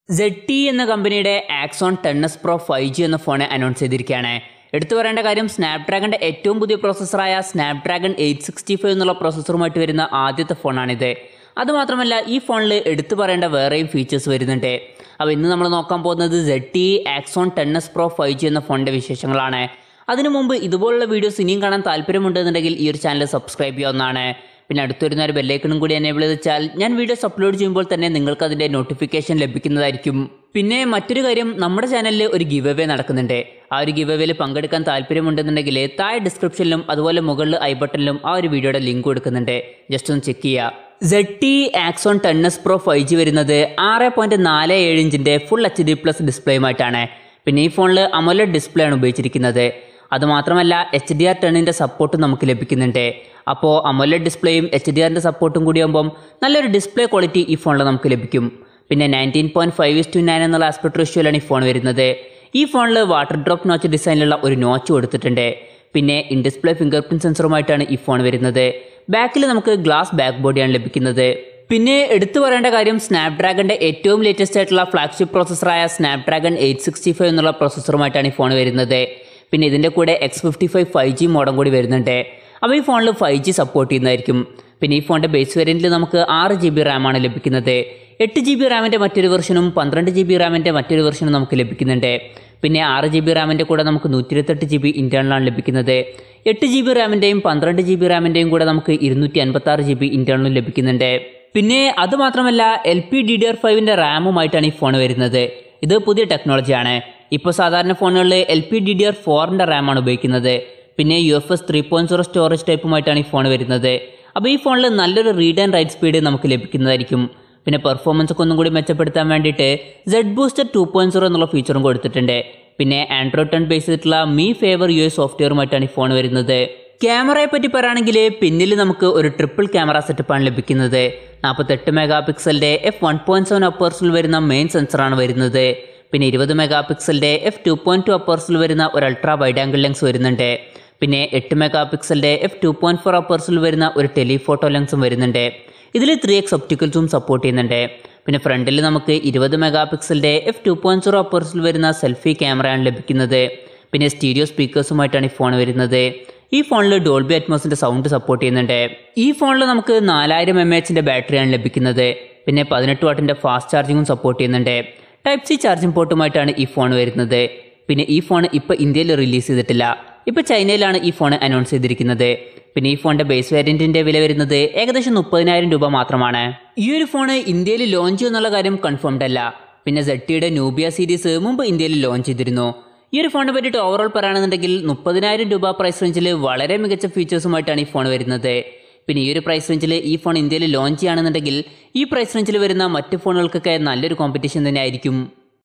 Z T എന്ന കമ്പനിയുടെ Axon ten S pro five G എന്ന ഫോൺ അനൗൺസ് ചെയ്തിരിക്കുകയാണ് എടുത്തു പറയേണ്ട കാര്യം സ്നാപ്ഡ്രാഗണിൻ്റെ ഏറ്റവും പുതിയ പ്രോസസ്സറായ സ്നാപ്ഡ്രാഗൺ എയ്റ്റ് സിക്സ്റ്റി ഫൈവ് എന്നുള്ള പ്രോസസ്സറുമായിട്ട് വരുന്ന ആദ്യത്തെ ഫോണാണിത് അതുമാത്രമല്ല ഈ ഫോണിൽ എടുത്തു പറയേണ്ട വേറെയും ഫീച്ചേഴ്സ് വരുന്നുണ്ട് അപ്പോൾ ഇന്ന് നമ്മൾ നോക്കാൻ പോകുന്നത് Z T Axon ten S pro five G എന്ന ഫോണിൻ്റെ വിശേഷങ്ങളാണ് അതിനു മുമ്പ് ഇതുപോലുള്ള വീഡിയോസ് ഇനിയും കാണാൻ താല്പര്യമുണ്ടെന്നുണ്ടെങ്കിൽ ഈ ഒരു ചാനൽ സബ്സ്ക്രൈബ് ചെയ്യാവുന്നതാണ് പിന്നെ അടുത്ത് വരുന്ന ഒരു ബെല്ലൈക്കണും കൂടി എനേബിൾ ചെയ്ത് വെച്ചാൽ ഞാൻ വീഡിയോസ് അപ്ലോഡ് ചെയ്യുമ്പോൾ തന്നെ നിങ്ങൾക്ക് അതിൻ്റെ നോട്ടിഫിക്കേഷൻ ലഭിക്കുന്നതായിരിക്കും പിന്നെ മറ്റൊരു കാര്യം നമ്മുടെ ചാനലിൽ ഒരു ഗിവ് അവേ നടക്കുന്നുണ്ട് ആ ഒരു ഗിവ് അവേയിൽ പങ്കെടുക്കാൻ താല്പര്യമുണ്ടെന്നുണ്ടെങ്കിൽ താഴെ ഡിസ്ക്രിപ്ഷനിലും അതുപോലെ മുകളിൽ ഐ ബട്ടണിലും ആ ഒരു വീഡിയോയുടെ ലിങ്ക് കൊടുക്കുന്നുണ്ട് ജസ്റ്റ് ഒന്ന് ചെക്ക് ചെയ്യുക Z T Axon ten S pro five G വരുന്നത് ആറ് പോയിന്റ് നാല് ഏഴ് ഇഞ്ചിന്റെ ഫുൾ എച്ച് ഡി പ്ലസ് ഡിസ്പ്ലേയുമായിട്ടാണ് പിന്നെ ഈ ഫോണിൽ അമോലഡ് ഡിസ്പ്ലേ ആണ് ഉപയോഗിച്ചിരിക്കുന്നത് അതുമാത്രമല്ല എച്ച് ഡി ആർ ടെന്നിൻ്റെ സപ്പോർട്ട് നമുക്ക് ലഭിക്കുന്നുണ്ട് അപ്പോൾ അമോലഡ് ഡിസ്പ്ലേയും എച്ച് ഡി ആറിൻ്റെ സപ്പോർട്ടും കൂടി ആകുമ്പം നല്ലൊരു ഡിസ്പ്ലേ ക്വാളിറ്റി ഈ ഫോണിൽ നമുക്ക് ലഭിക്കും പിന്നെ nineteen point five is to nine എന്നുള്ള ആസ്പെക്ട് റേഷ്യോയിലാണ് ഈ ഫോൺ വരുന്നത് ഈ ഫോണിൽ വാട്ടർ ഡ്രോപ്പ് നോച്ച് ഡിസൈനിലുള്ള ഒരു നോച്ച് കൊടുത്തിട്ടുണ്ട് പിന്നെ ഇൻ ഡിസ്പ്ലേ ഫിംഗർ പ്രിന്റ് സെൻസറുമായിട്ടാണ് ഈ ഫോൺ വരുന്നത് ബാക്കിൽ നമുക്ക് ഗ്ലാസ് ബാക്ക് ബോഡിയാണ് ലഭിക്കുന്നത് പിന്നെ എടുത്തു പറയേണ്ട കാര്യം സ്നാപ്ഡ്രാഗന്റെ ഏറ്റവും ലേറ്റസ്റ്റ് ആയിട്ടുള്ള ഫ്ലാഗ്ഷിപ്പ് പ്രോസസ്സറായ സ്നാപ്ഡ്രാഗൺ എയ്റ്റ് സിക്സ്റ്റി ഫൈവ് എന്നുള്ള പ്രോസസ്സറുമായിട്ടാണ് ഈ ഫോൺ വരുന്നത് പിന്നെ ഇതിൻ്റെ കൂടെ X fifty five five G modem കൂടി വരുന്നുണ്ട് അപ്പോൾ ഈ ഫോണിൽ ഫൈവ് ജി സപ്പോർട്ട് ചെയ്യുന്നതായിരിക്കും പിന്നെ ഈ ഫോണിൻ്റെ ബേസ് വേരിയൻറ്റിൽ നമുക്ക് ആറ് ജി ബി റാമാണ് ലഭിക്കുന്നത് എട്ട് ജി ബി റാമിൻ്റെ മറ്റൊരു വെർഷനും പന്ത്രണ്ട് ജി ബി റാമിൻ്റെ മറ്റൊരു വെർഷനും നമുക്ക് ലഭിക്കുന്നുണ്ട് പിന്നെ ആറ് ജി ബി റാമിൻ്റെ കൂടെ നമുക്ക് നൂറ്റി ഇരുപത്തെട്ട് ജി ബി ഇൻറ്റേർണലാണ് ലഭിക്കുന്നത് എട്ട് ജി ബി റാമിൻ്റെയും പന്ത്രണ്ട് ജി ബി റാമിൻ്റെയും കൂടെ നമുക്ക് ഇരുന്നൂറ്റി അൻപത്തി ആറ് ജി ബി ഇൻറ്റേർണലും ലഭിക്കുന്നുണ്ട് പിന്നെ അത് മാത്രമല്ല L P D D R ഫൈവിൻ്റെ റാമുമായിട്ടാണ് ഈ ഫോൺ വരുന്നത് ഇത് പുതിയ ടെക്നോളജിയാണ് ഇപ്പോൾ സാധാരണ ഫോണുകളിൽ L P D D R ഫോറിൻ്റെ റാമാണ് ഉപയോഗിക്കുന്നത് പിന്നെ U F S three point zero storage ടൈപ്പുമായിട്ടാണ് ഈ ഫോൺ വരുന്നത് അപ്പോൾ ഈ ഫോണിൽ നല്ലൊരു റീഡ് ആൻഡ് റൈറ്റ് സ്പീഡ് നമുക്ക് ലഭിക്കുന്നതായിരിക്കും പിന്നെ പെർഫോമൻസ് ഒക്കെ ഒന്നും കൂടി മെച്ചപ്പെടുത്താൻ വേണ്ടിയിട്ട് Z booster two point zero എന്നുള്ള ഫീച്ചറും കൊടുത്തിട്ടുണ്ട് പിന്നെ ആൻഡ്രോയിഡ് ടെൻ ബേസ് ചെയ്തിട്ടുള്ള മീ ഫേവർ യു എസ് സോഫ്റ്റ്വെയറുമായിട്ടാണ് ഈ ഫോൺ വരുന്നത് ക്യാമറയെ പറ്റി പറയുകയാണെങ്കിൽ പിന്നിൽ നമുക്ക് ഒരു ട്രിപ്പിൾ ക്യാമറ സെറ്റപ്പാണ് ലഭിക്കുന്നത് നാൽപ്പത്തെട്ട് മെഗാ പിക്സലിൻ്റെ എഫ് വൺ പോയിന്റ് സെവൻ അപ്പേഴ്സിൽ വരുന്ന മെയിൻ സെൻസറാണ് വരുന്നത് പിന്നെ ഇരുപത് മെഗാ പിക്സലിൻ്റെ എഫ് ടു പോയിന്റ് ടു അപ്പേഴ്സിൽ വരുന്ന ഒരു അൾട്രാ വൈഡ് ആംഗിൾ ലെൻസ് വരുന്നുണ്ട് പിന്നെ എട്ട് മെഗാ പിക്സലിൻ്റെ എഫ് ടു പോയിന്റ് ഫോർ അപ്പേഴ്സിൽ വരുന്ന ഒരു ടെലിഫോട്ടോ ലെൻസും വരുന്നുണ്ട് ഇതിൽ ത്രീ എക്സ് ഒപ്റ്റിക്കൽസും സപ്പോർട്ട് ചെയ്യുന്നുണ്ട് പിന്നെ ഫ്രണ്ടിൽ നമുക്ക് ഇരുപത് മെഗാ പിക്സലിൻ്റെ എഫ് ടു പോയിന്റ് സീറോ അപ്പേഴ്സിൽ വരുന്ന സെൽഫി ക്യാമറയാണ് ലഭിക്കുന്നത് പിന്നെ സ്റ്റീരിയോ സ്പീക്കേഴ്സുമായിട്ടാണ് ഈ ഫോൺ വരുന്നത് ഈ ഫോണിൽ ഡോൾബി അറ്റ്മോസിന്റെ സൗണ്ട് സപ്പോർട്ട് ചെയ്യുന്നുണ്ട് ഈ ഫോണിൽ നമുക്ക് നാലായിരം എം എച്ചിന്റെ ബാറ്ററിയാണ് ലഭിക്കുന്നത് പിന്നെ പതിനെട്ട് വാട്ടിന്റെ ഫാസ്റ്റ് ചാർജിങ്ങും സപ്പോർട്ട് ചെയ്യുന്നുണ്ട് ടൈപ്പ് സി ചാർജിംഗ് പോർട്ടുമായിട്ടാണ് ഈ ഫോൺ വരുന്നത് പിന്നെ ഈ ഫോൺ ഇപ്പോൾ ഇന്ത്യയിൽ റിലീസ് ചെയ്തിട്ടില്ല ഇപ്പോൾ ചൈനയിലാണ് ഈ ഫോൺ അനൗൺസ് ചെയ്തിരിക്കുന്നത് പിന്നെ ഈ ഫോണിന്റെ ബേസ് വേരിയന്റിന്റെ വില വരുന്നത് ഏകദേശം മുപ്പതിനായിരം രൂപ മാത്രമാണ് ഈ ഒരു ഫോൺ ഇന്ത്യയിൽ ലോഞ്ച് ചെയ്യുന്നുള്ള കാര്യം കൺഫേംഡ് അല്ല പിന്നെ സെട്ടിയുടെ നൂബിയ സീരീസ് മുമ്പ് ഇന്ത്യയിൽ ലോഞ്ച് ചെയ്തിരുന്നു ഈ ഒരു ഫോണിനെ പറ്റിയിട്ട് ഓവറോൾ പറയുകയാണെന്നുണ്ടെങ്കിൽ മുപ്പതിനായിരം രൂപ പ്രൈസ് റേഞ്ചിൽ വളരെ മികച്ച ഫീച്ചേഴ്സുമായിട്ടാണ് ഈ ഫോൺ വരുന്നത് പിന്നെ ഈ ഒരു പ്രൈസ് റേഞ്ചിൽ ഈ ഫോൺ ഇന്ത്യയിൽ ലോഞ്ച് ചെയ്യുകയാണെന്നുണ്ടെങ്കിൽ ഈ പ്രൈസ് റേഞ്ചിൽ വരുന്ന മറ്റ് ഫോണുകൾക്കൊക്കെ നല്ലൊരു കോമ്പറ്റീഷൻ തന്നെ ആയിരിക്കും